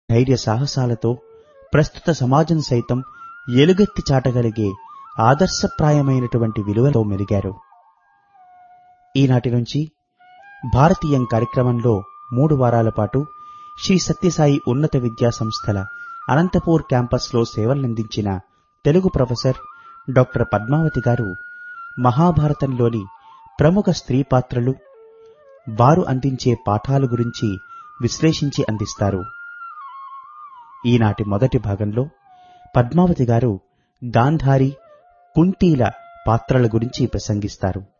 ధైర్య సాహసాలతో ప్రస్తుత సమాజం సైతం ఎలుగెత్తి చాటగలిగే ఆదర్శప్రాయమైనటువంటి విలువతో మెలిగారు ఈనాటి నుంచి భారతీయం కార్యక్రమంలో మూడు వారాల పాటు శ్రీ సత్యసాయి ఉన్నత విద్యా సంస్థల అనంతపూర్ క్యాంపస్లో సేవలందించిన తెలుగు ప్రొఫెసర్ డాక్టర్ పద్మావతి గారు మహాభారతంలోని ప్రముఖ స్త్రీ పాత్రలు వారు అందించే పాఠాల గురించి విశ్లేషించి అందిస్తారు ఈనాటి మొదటి భాగంలో పద్మావతి గారు గాంధారి కుంతీల పాత్రల గురించి ప్రసంగిస్తారు